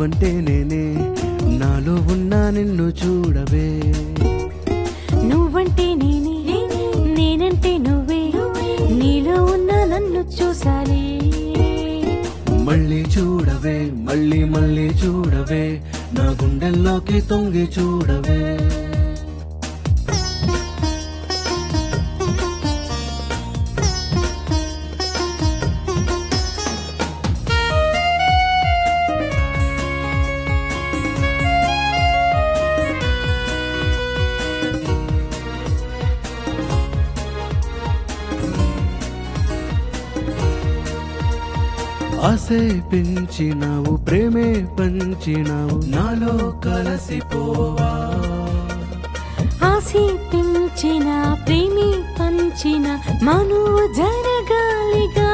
నువ్వంటే నేనే నాలో ఉన్నా నిన్ను చూడవే నువ్వంటే నేనే నేనంటే నువ్వే నీలో ఉన్న నన్ను చూసాలి మళ్ళీ చూడవే మళ్ళీ మళ్ళీ చూడవే నా గుండెల్లోకి తొంగి చూడవే ఆసే పెంచినావు ప్రేమే పంచినావు నాలో కలసిపోవా ఆసి పెంచిన ప్రేమి పంచిన మనువు జరగాలిగా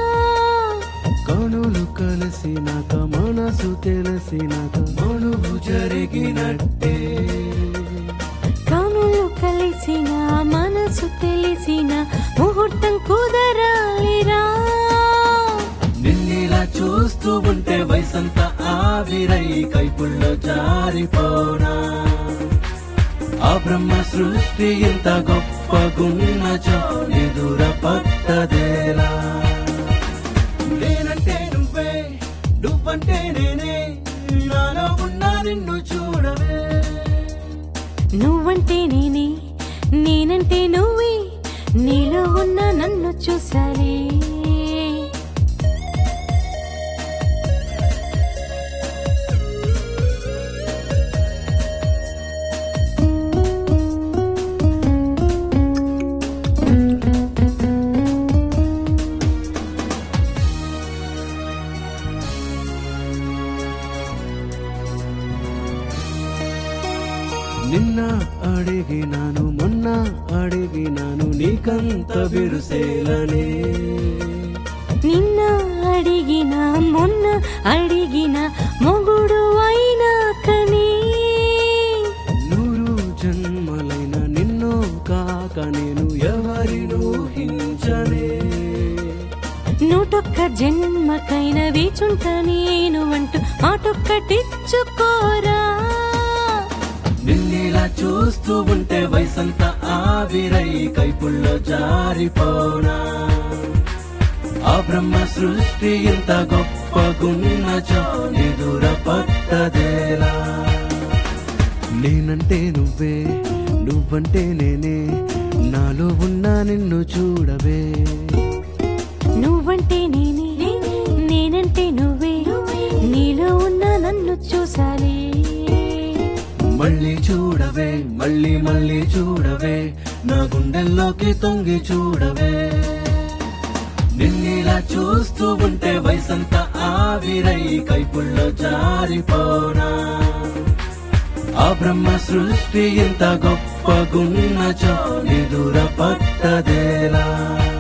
కనులు కలిసినాక మనసు తెలిసినాక మనువు జరిగినట్టే కనులు కలిసిన మనసు తెలిసిన ముహూర్తం కుదరాలిరా నిన్నిలా చూస్తూ ఉంటే వయసంతా ఆవిరై కైపుల్లో జారిపోనా ఆ బ్రహ్మ సృష్టి ఇంత గొప్పగున్నచో ఎదుర పట్టదేలా నేనంటే నువ్వే నువ్వంటే నేనే నాలో ఉన్నా నిన్ను చూడవే నువ్వంటే నేనే నేనంటే నువ్వే నీలో ఉన్న నన్ను చూసాలి నిన్న అడిగినాను మొన్న అడిగినాను నీకంత బిరుసేలనే నిన్న అడిగిన మొన్న అడిగిన మొగుడు అయినా కనీ నూరు జన్మలైన నిన్నో కాక నేను ఎవరినూ హించనే నూటొక్క జన్మకైన వేచుంట నేను అంటూ మాటొక్కటిచ్చుకోరా నిన్నిలా చూస్తూ ఉంటే వయసంతా ఆవిరై కైపుల్లో జారిపోనా ఆ బ్రహ్మ సృష్టి ఇంత గొప్పగున్నచో ఎదుర పట్టదేలా నేనంటే నువ్వే నువ్వంటే నేనే నాలో ఉన్నా నిన్ను చూడవే నువ్వంటే నేనే నేనంటే నువ్వే నీలో ఉన్న నన్ను చూసాలి మళ్ళీ చూడవే మళ్ళీ మళ్ళీ చూడవే నా గుండెల్లోకి తొంగి చూడవే నిన్నిలా చూస్తూ ఉంటే వయసంతా ఆవిరై కైపుల్లో జారిపోనా ఆ బ్రహ్మ సృష్టి ఇంత గొప్పగున్నచో ఎదుర పట్టదేలా